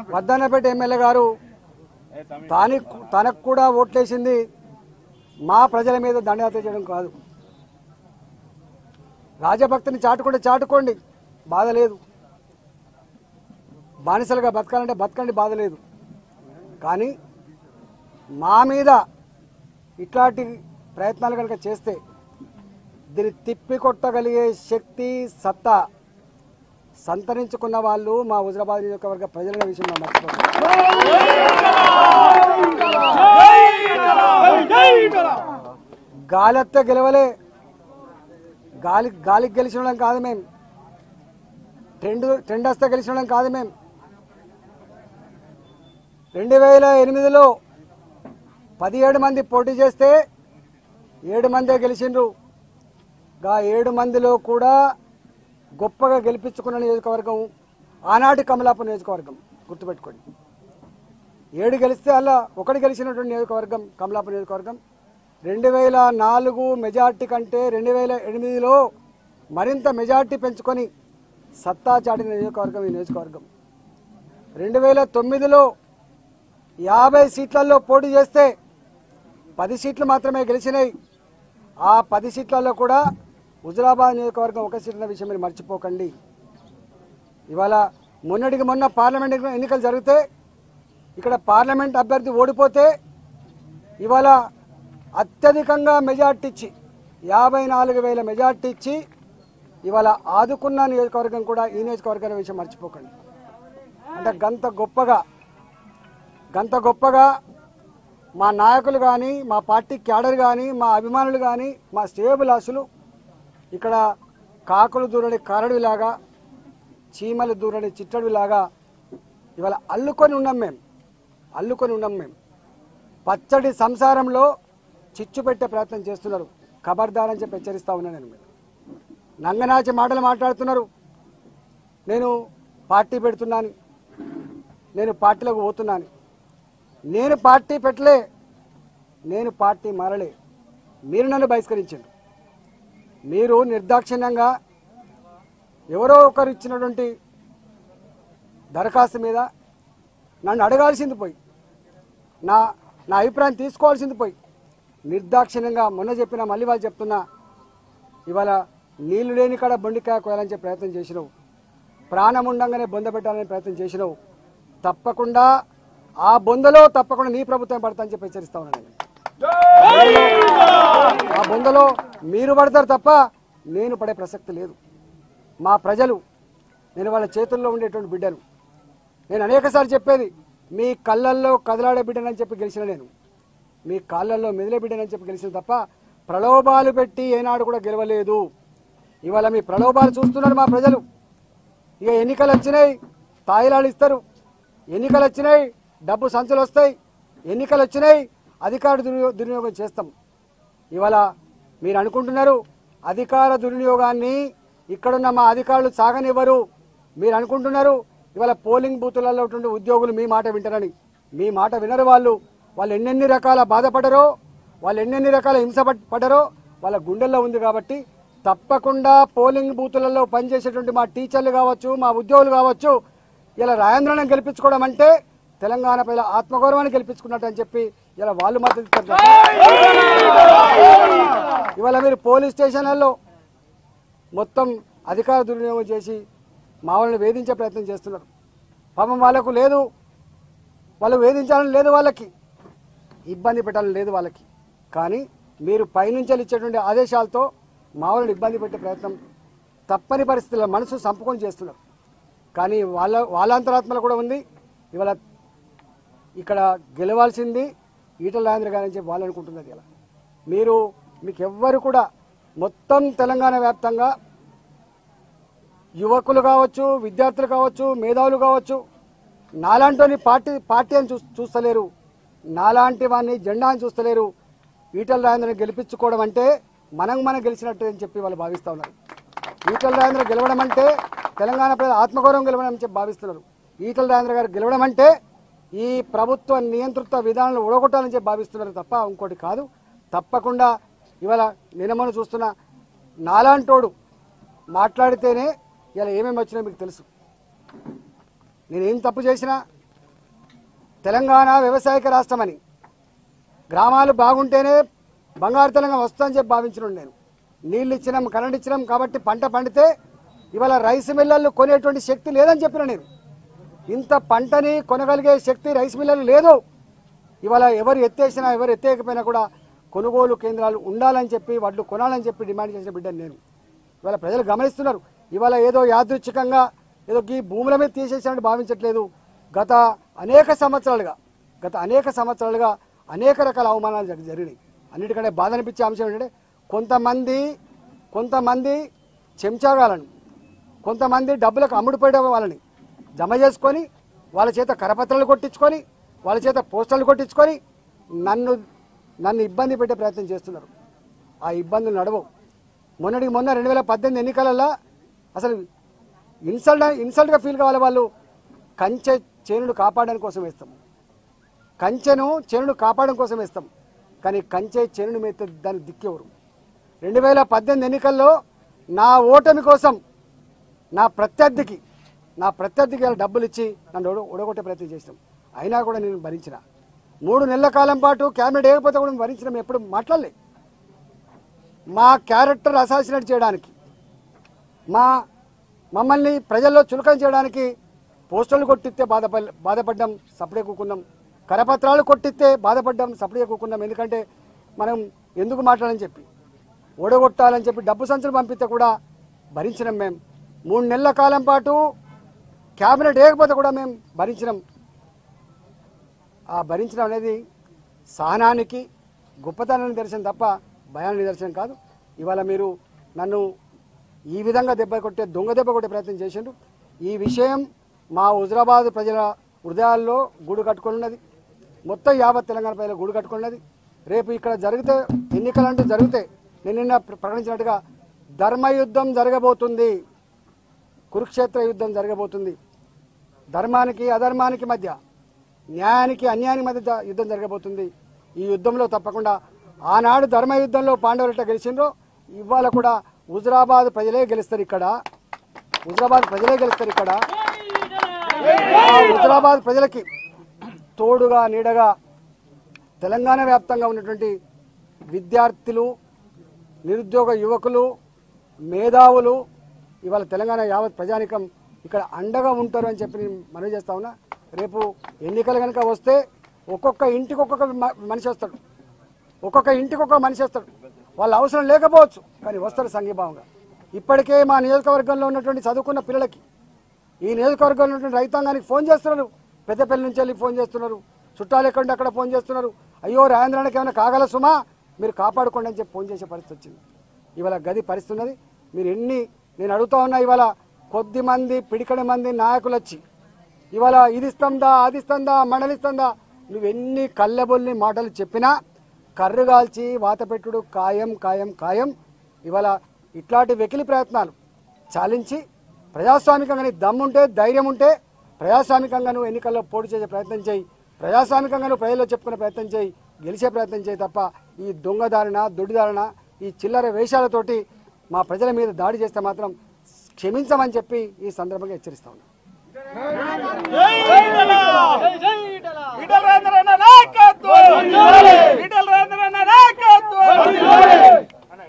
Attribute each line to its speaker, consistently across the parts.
Speaker 1: వద్దన్నపేట MLA గారు తాని తనకు కూడా ఓట్లేసింది మా ప్రజల మీద దండయాత్ర చేయడం కాదు రాజభక్తిని చాటుకుంటే చాటుకోండి బాధ లేదు బానిసలుగా బతకాలంటే బతకండి బాధ లేదు కానీ మా మీద ఇట్లాంటి ప్రయత్నాలు కనుక చేస్తే దీన్ని తిప్పికొట్టగలిగే శక్తి సత్తా సంతరించుకున్న వాళ్ళు మా హుజరాబాద్ నియోజకవర్గ ప్రజల విషయంలో మర్చిపోతారు గాలెత్త గెలవలే గాలి గాలికి గెలిచిన వాళ్ళం కాదు మేము ట్రెండ్ ట్రెండ్ వస్తే గెలిచిన వాళ్ళం కాదు మేము రెండు వేల ఎనిమిదిలో పదిహేడు మంది పోటీ చేస్తే ఏడు మందే గెలిచిండ్రు గా ఏడు మందిలో కూడా గొప్పగా గెలిపించుకున్న నియోజకవర్గం ఆనాటి కమలాపూర్ నియోజకవర్గం గుర్తుపెట్టుకోండి ఏడు గెలిస్తే అలా ఒకటి గెలిచినటువంటి నియోజకవర్గం కమలాపూర్ నియోజకవర్గం రెండు వేల నాలుగు మెజార్టీ కంటే రెండు వేల ఎనిమిదిలో మరింత మెజార్టీ పెంచుకొని సత్తా చాటిన నియోజకవర్గం ఈ నియోజకవర్గం రెండు వేల తొమ్మిదిలో యాభై సీట్లలో పోటీ చేస్తే పది సీట్లు మాత్రమే గెలిచినాయి ఆ పది సీట్లలో కూడా హుజరాబాద్ నియోజకవర్గం ఒక సీట్ల విషయం మీరు మర్చిపోకండి ఇవాళ మొన్నటికి మొన్న పార్లమెంట్ ఎన్నికలు జరిగితే ఇక్కడ పార్లమెంట్ అభ్యర్థి ఓడిపోతే ఇవాళ అత్యధికంగా మెజార్టీ ఇచ్చి యాభై నాలుగు వేల మెజార్టీ ఇచ్చి ఇవాళ ఆదుకున్న నియోజకవర్గం కూడా ఈ నియోజకవర్గం విషయం మర్చిపోకండి అంటే గంత గొప్పగా గంత గొప్పగా మా నాయకులు కానీ మా పార్టీ క్యాడర్ కానీ మా అభిమానులు కానీ మా శ్రేయభిలాసులు ఇక్కడ కాకులు దూరని కారడిలాగా చీమలు దూరని చిట్టడిలాగా ఇవాళ అల్లుకొని ఉన్నాం మేము అల్లుకొని ఉన్నాం మేము పచ్చడి సంసారంలో చిచ్చు పెట్టే ప్రయత్నం చేస్తున్నారు ఖబర్దార్ అని చెప్పి హెచ్చరిస్తా ఉన్నాను నేను మీరు నంగనాచి మాటలు మాట్లాడుతున్నారు నేను పార్టీ పెడుతున్నాను నేను పార్టీలోకి పోతున్నాను నేను పార్టీ పెట్టలే నేను పార్టీ మారలే మీరు నన్ను బహిష్కరించండి మీరు నిర్దాక్షిణ్యంగా ఎవరో ఒకరు ఇచ్చినటువంటి దరఖాస్తు మీద నన్ను అడగాల్సింది పోయి నా నా అభిప్రాయం తీసుకోవాల్సింది పోయి నిర్దాక్షిణ్యంగా మొన్న చెప్పిన మళ్ళీ వాళ్ళు చెప్తున్నా ఇవాళ నీళ్లు లేని కాడ బొండికాయ కోయాలని చెప్పి ప్రయత్నం చేసినావు ప్రాణం ఉండంగానే బొంద పెట్టాలని ప్రయత్నం చేసినావు తప్పకుండా ఆ బొందలో తప్పకుండా నీ ప్రభుత్వం పడతా అని చెప్పి హెచ్చరిస్తా ఉన్నాను నేను. ఆ బొందలో మీరు పడతారు తప్ప నేను పడే ప్రసక్తి లేదు మా ప్రజలు నేను వాళ్ళ చేతుల్లో ఉండేటువంటి బిడ్డను నేను అనేకసార్లు చెప్పేది మీ కళ్ళల్లో కదలాడే బిడ్డనని చెప్పి గెలిచిన నేను మీ కాళ్ళల్లో మెదిలే బిడ్డనని చెప్పి గెలిచిన తప్ప ప్రలోభాలు పెట్టి ఏనాడు కూడా గెలవలేదు ఇవాళ మీ ప్రలోభాలు చూస్తున్నారు మా ప్రజలు ఇక ఎన్నికలు వచ్చినాయి తాయిలాలు ఇస్తారు ఎన్నికలు వచ్చినాయి డబ్బు సంచులు వస్తాయి ఎన్నికలు వచ్చినాయి అధికార దుర్వినియో- దుర్వినియోగం చేస్తాం ఇవాళ మీరు అనుకుంటున్నారు అధికార దుర్వినియోగాన్ని ఇక్కడున్న మా అధికారులు సాగనివ్వరు మీరు అనుకుంటున్నారు ఇవాళ పోలింగ్ బూతులలో ఉండే ఉద్యోగులు మీ మాట వింటారని మీ మాట వినరు వాళ్ళు వాళ్ళు ఎన్నెన్ని రకాల బాధపడరో వాళ్ళు ఎన్నెన్ని రకాల హింస పడ్- పడరో వాళ్ళ గుండెల్లో ఉంది కాబట్టి తప్పకుండా పోలింగ్ బూతులలో పనిచేసేటువంటి మా టీచర్లు కావచ్చు మా ఉద్యోగులు కావచ్చు ఇలా రాయంద్రనం గెలిపించుకోవడం అంటే తెలంగాణ ప్రజల ఆత్మగౌరవాన్ని గెలిపించుకున్నట్టు అని చెప్పి ఇలా వాళ్ళు మద్దతు ఇస్తారు తప్ప ఇవాళ మీరు పోలీస్ స్టేషన్లలో మొత్తం అధికార దుర్వినియోగం చేసి మా వాళ్ళని వేధించే ప్రయత్నం చేస్తున్నారు పాపం వాళ్ళకు లేదు వాళ్ళు వేధించాలని లేదు వాళ్ళకి ఇబ్బంది పెట్టాలని లేదు వాళ్ళకి కానీ మీరు పైనుంచి ఇచ్చేటువంటి ఆదేశాలతో మా వాళ్ళని ఇబ్బంది పెట్టే ప్రయత్నం తప్పని పరిస్థితుల్లో మనసు సంపుకొని చేస్తున్నారు కానీ వాళ్ళ వాళ్ళ అంతరాత్మలో కూడా ఉంది ఇవాళ ఇక్కడ గెలవాల్సింది ఈటల రాజేంద్ర గారు అని చెప్పి వాళ్ళు అనుకుంటున్నది ఇలా మీరు మీకు ఎవ్వరు కూడా మొత్తం తెలంగాణ వ్యాప్తంగా యువకులు కావచ్చు విద్యార్థులు కావచ్చు మేధావులు కావచ్చు నాలాంటి పార్టీ పార్టీ అని చూ చూస్తలేరు నాలాంటి వాడిని జెండా అని చూస్తలేరు ఈటల రాజేంద్రని గెలిపించుకోవడం అంటే మనం మనం గెలిచినట్టు అని చెప్పి వాళ్ళు భావిస్తూ ఉన్నారు ఈటల రాజేంద్ర గెలవడం అంటే తెలంగాణ ప్రజల ఆత్మగౌరవం గెలవడం అని చెప్పి భావిస్తున్నారు ఈటల రాజేంద్ర గారు గెలవడం అంటే ఈ ప్రభుత్వ నియంతృత్వ విధానాలను ఓడగొట్టాలని చెప్పి భావిస్తున్నారు తప్ప ఇంకోటి కాదు తప్పకుండా ఇవాళ నినమను చూస్తున్న నాలాంటోడు మాట్లాడితేనే ఇలా ఏమేమి వచ్చినా మీకు తెలుసు నేను ఏం తప్పు చేసినా తెలంగాణ వ్యవసాయక రాష్ట్రమని గ్రామాలు బాగుంటేనే బంగారు తెలంగాణ వస్తుందని చెప్పి భావించిన నేను నీళ్ళు ఇచ్చినాం కరెంట్ ఇచ్చినాం కాబట్టి పంట పండితే ఇవాళ రైస్ మిల్లర్లు కొనేటువంటి శక్తి లేదని చెప్పిన నేను ఇంత పంటని కొనగలిగే శక్తి రైస్ మిల్లర్లు లేదు ఇవాళ ఎవరు ఎత్తేసినా ఎవరు ఎత్తేయకపోయినా కూడా కొనుగోలు కేంద్రాలు ఉండాలని చెప్పి వడ్లు కొనాలని చెప్పి డిమాండ్ చేసిన బిడ్డను నేను ఇవాళ ప్రజలు గమనిస్తున్నారు ఇవాళ ఏదో యాదృచ్ఛికంగా ఏదో ఈ భూముల మీద తీసేసినట్టు భావించట్లేదు గత అనేక సంవత్సరాలుగా గత అనేక సంవత్సరాలుగా అనేక రకాల అవమానాలు జరి- జరిగినాయి అన్నిటికంటే బాధ అనిపించే అంశం ఏంటంటే కొంతమంది కొంతమంది చెంచాగాలను కొంతమంది డబ్బులకు అమ్ముడుపోయే వాళ్ళని జమ చేసుకొని వాళ్ళ చేత కరపత్రాలు కొట్టించుకొని వాళ్ళ చేత పోస్టర్లు కొట్టించుకొని నన్ను నన్ను ఇబ్బంది పెట్టే ప్రయత్నం చేస్తున్నారు ఆ ఇబ్బందులు నడవవు మొన్నటికి మొన్న రెండు వేల పద్దెనిమిది ఎన్నికలలో అసలు ఇన్సల్ట్ ఇన్సల్ట్గా ఫీల్ కావాలి వాళ్ళు కంచె చేనును కాపాడడానికి కోసం వేస్తాం కంచెను చేనును కాపాడడం కోసం వేస్తాం కానీ కంచె చేనును మీద దానికి దిక్కెవరు రెండు వేల పద్దెనిమిది ఎన్నికల్లో నా ఓటమి కోసం నా ప్రత్యర్థికి నా ప్రత్యర్థికి ఇలా డబ్బులు ఇచ్చి నన్ను ఓడ- ఓడగొట్టే ప్రయత్నం చేసినాం అయినా కూడా నేను భరించిన మూడు నెలల కాలం పాటు క్యాబినెట్ వేయకపోతే కూడా నేను భరించిన ఎప్పుడు మాట్లాడలే మా క్యారెక్టర్ అసాసినేట్ చేయడానికి మా మమ్మల్ని ప్రజల్లో చులకన చేయడానికి పోస్టర్లు కొట్టిస్తే బాధపడ బాధపడ్డాం సపడే కూకున్నాం కరపత్రాలు కొట్టిస్తే బాధపడ్డాం సపడే కూకున్నాం ఎందుకంటే మనం ఎందుకు మాట్లాడని చెప్పి ఓడగొట్టాలని చెప్పి డబ్బు సంచులు పంపిస్తే కూడా భరించినాం మేము మూడు నెలల కాలం పాటు క్యాబినెట్ వేయకపోతే కూడా మేము భరించినాం ఆ భరించడం అనేది సహనానికి గొప్పతనాన్ని నిదర్శనం తప్ప భయాన్ని నిదర్శనం కాదు ఇవాళ మీరు నన్ను ఈ విధంగా దెబ్బ కొట్టే దొంగ దెబ్బ కొట్టే ప్రయత్నం చేసిండు ఈ విషయం మా హుజరాబాద్ ప్రజల హృదయాల్లో గూడు కట్టుకొని ఉన్నది మొత్తం యావత్ తెలంగాణ ప్రజల గూడు కట్టుకొని ఉన్నది రేపు ఇక్కడ జరిగితే ఎన్నికలంటూ జరిగితే నేను నిన్న ప్ర- ప్రకటించినట్టుగా ధర్మయుద్ధం జరగబోతుంది కురుక్షేత్ర యుద్ధం జరగబోతుంది ధర్మానికి అధర్మానికి మధ్య న్యాయానికి అన్యాయానికి మధ్య జ- యుద్ధం జరగబోతుంది ఈ యుద్ధంలో తప్పకుండా ఆనాడు ధర్మ యుద్ధంలో పాండవులు ఎట్లా గెలిచిండ్రో ఇవాళ కూడా హుజరాబాద్ ప్రజలే గెలుస్తారు ఇక్కడ హుజరాబాద్ ప్రజలే గెలుస్తారు ఇక్కడ ఆ హుజరాబాద్ ప్రజలకి తోడుగా నీడగా తెలంగాణ వ్యాప్తంగా ఉన్నటువంటి విద్యార్థులు నిరుద్యోగ యువకులు మేధావులు ఇవాళ తెలంగాణ యావత్ ప్రజానికం ఇక్కడ అండగా ఉంటారు అని చెప్పి నేను మనవి చేస్తా ఉన్నా రేపు ఎన్నికలు కనుక వస్తే ఒక్కొక్క ఇంటికి ఒక్కొక్క మ- మనిషి వస్తాడు ఒక్కొక్క ఇంటికి ఒక్కొక్క మనిషి వస్తాడు వాళ్ళ అవసరం లేకపోవచ్చు కానీ వస్తారు సంఘీభావంగా ఇప్పటికే మా నియోజకవర్గంలో ఉన్నటువంటి చదువుకున్న పిల్లలకి ఈ నియోజకవర్గంలో ఉన్నటువంటి రైతాంగానికి ఫోన్ చేస్తున్నారు పెద్దపల్లి నుంచి వెళ్ళి ఫోన్ చేస్తున్నారు చుట్టాలు ఎక్కడ అక్కడ ఫోన్ చేస్తున్నారు అయ్యో రాజేంద్రానికి ఏమైనా కాగల సుమా మీరు కాపాడుకోండి అని చెప్పి ఫోన్ చేసే పరిస్థితి వచ్చింది ఇవాళ గది పరిస్థితి ఉన్నది మీరు ఎన్ని నేను అడుగుతా ఉన్నా ఇవాళ కొద్ది మంది పిడికడి మంది నాయకులు వచ్చి ఇవాళ ఇది ఇస్తుందా అది ఇస్తుందా మండలిస్తుందా నువ్వు ఎన్ని కళ్ళబొల్లి మాటలు చెప్పినా కర్రుగాల్చి వాత పెట్టుడు ఖాయం ఖాయం ఖాయం ఇవాళ ఇట్లాంటి వెకిలి ప్రయత్నాలు చాలించి ప్రజాస్వామికంగా నీ దమ్ముంటే ధైర్యం ఉంటే ప్రజాస్వామికంగా నువ్వు ఎన్నికల్లో పోటీ చేసే ప్రయత్నం చేయి ప్రజాస్వామికంగా నువ్వు ప్రజల్లో చెప్పుకునే ప్రయత్నం చేయి గెలిచే ప్రయత్నం చేయి తప్ప ఈ దొంగదారిన దొడ్డిదారిన ఈ చిల్లర వేషాలతోటి మా ప్రజల మీద దాడి చేస్తే మాత్రం క్షమించమని చెప్పి ఈ సందర్భంగా హెచ్చరిస్తా ఉన్నాను
Speaker 2: ఈటల రాజేంద్రన్న నాయకత్వం ఈటల రాజేంద్రన్న నాయకత్వం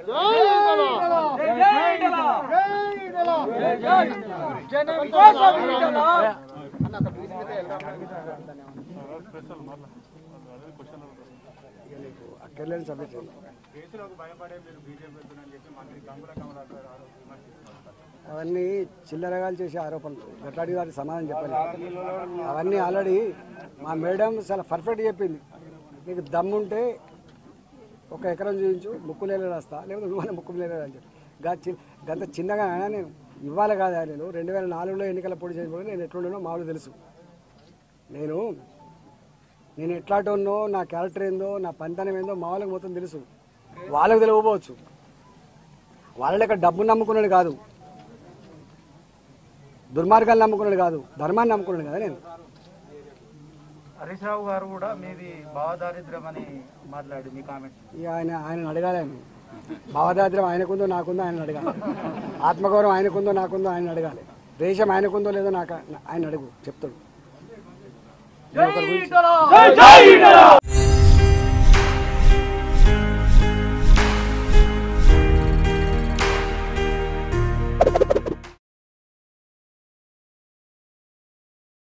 Speaker 1: ఇక నీకు అక్కర్లేని సబ్జెక్ట్ ఏంటి? అవన్నీ చిల్లరగాలు చేసే ఆరోపణలు గట్లాడి వారికి సమాధానం చెప్పాలి అవన్నీ ఆల్రెడీ మా మేడం చాలా పర్ఫెక్ట్ చెప్పింది నీకు దమ్ముంటే ఒక ఎకరం చూపించు ముక్కు నేల రాస్తా లేకపోతే నువ్వు ముక్కు నేల అని చెప్పి గా చి గంత చిన్నగా అయినా నేను ఇవ్వాలి కాదా నేను రెండు వేల నాలుగులో ఎన్నికల పోటీ చేసినప్పుడు నేను ఎట్లుండేనో మామూలు తెలుసు నేను నేను ఎట్లాంటోనో నా క్యారెక్టర్ ఏందో నా పంతనం ఏందో మా వాళ్ళకి మొత్తం తెలుసు వాళ్ళకి తెలియకపోవచ్చు వాళ్ళ లెక్క డబ్బు నమ్ముకున్నాడు కాదు దుర్మార్గాలు నమ్ముకున్నాడు కాదు ధర్మాన్ని నమ్ముకున్నాడు కదా నేను
Speaker 3: హరీష్ రావు గారు కూడా మీది భావదారిద్ర్యం అని మాట్లాడి మీ కామెంట్
Speaker 1: ఇక ఆయన ఆయన అడగాలి ఆయన భావదాద్రం ఆయనకుందో నాకుందో ఆయన అడగాలి ఆత్మగౌరవం ఆయనకుందో నాకుందో ఆయన అడగాలి దేశం ఆయనకుందో లేదో నాకు ఆయన అడుగు చెప్తాడు నేను ఒకరి గురించి
Speaker 2: జై జై